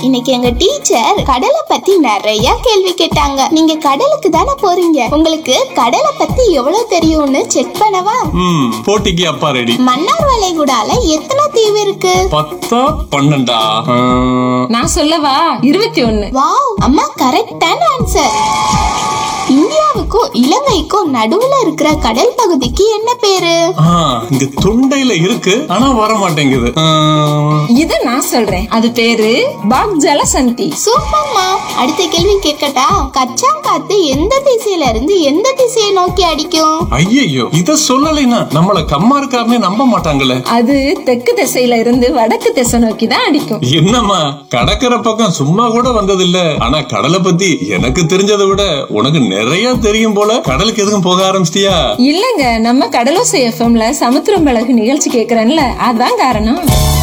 இன்னைக்கு எங்க டீச்சர் கடலை பத்தி நிறைய கேள்வி கேட்டாங்க நீங்க கடலுக்கு தானே போறீங்க உங்களுக்கு கடலை பத்தி எவ்வளவு தெரியும்னு செக் பண்ணவா ம் போட்டிக்கு அப்பா ரெடி மன்னார் வளைகுடால எத்தனை தீவு இருக்கு பத்தா பன்னெண்டா ஆ, நான் சொல்லவா இருபத்தி ஒண்ணு வாவ் அம்மா கரெக்டான ஆன்சர் இந்தியாவுக்கும் இலங்கைக்கும் நடுவுல இருக்கிற கடல் பகுதிக்கு என்ன பேரு ஆ, இங்க தொண்டையில இருக்கு ஆனா வர மாட்டேங்குது ஆ, இது நான் சொல்றேன் அது பேரு பாக் ஜலசந்தி சூப்பர்மா அடுத்த கேள்வி கேட்கட்டா கச்சாங்காத்து எந்த திசையில இருந்து எந்த திசையை நோக்கி அடிக்கும் ஐயையோ இத சொல்லலைன்னா நம்மள கம்மா இருக்காருன்னு நம்ப மாட்டாங்களே அது தெற்கு திசையில இருந்து வடக்கு திசை நோக்கி தான் அடிக்கும் என்னம்மா கடற்கரை பக்கம் சும்மா கூட வந்ததில்ல ஆனா கடலை பத்தி எனக்கு தெரிஞ்சதை விட உனக்கு நிறைய தெரியும் போல கடலுக்கு எதுக்கும் போக ஆரம்பிச்சிட்டியா இல்லங்க நம்ம கடலோசை எஃப்எம்ல சமுத்திரம் பழகு நிகழ்ச்சி கேக்குறேன்ல அதான் காரணம்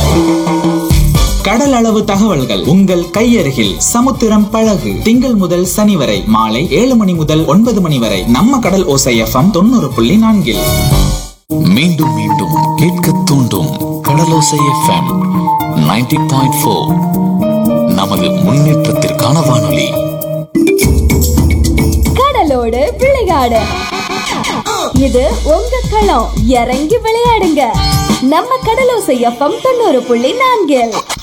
கடல் அளவு தகவல்கள் உங்கள் கையருகில் சமுத்திரம் பழகு திங்கள் முதல் சனி வரை மாலை ஏழு மணி முதல் ஒன்பது மணி வரை நம்ம கடல் ஓசை எஃப்எம் தொண்ணூறு புள்ளி நான்கில் மீண்டும் மீண்டும் கேட்க தூண்டும் கடலோசை எஃப்எம் 90.4 பாயிண்ட் நமது முன்னேற்றத்திற்கான வானொலி கடலோடு விளையாடு இது உங்க களம் இறங்கி விளையாடுங்க நம்ம கடலோசை எஃப்எம் தொண்ணூறு புள்ளி நான்கில்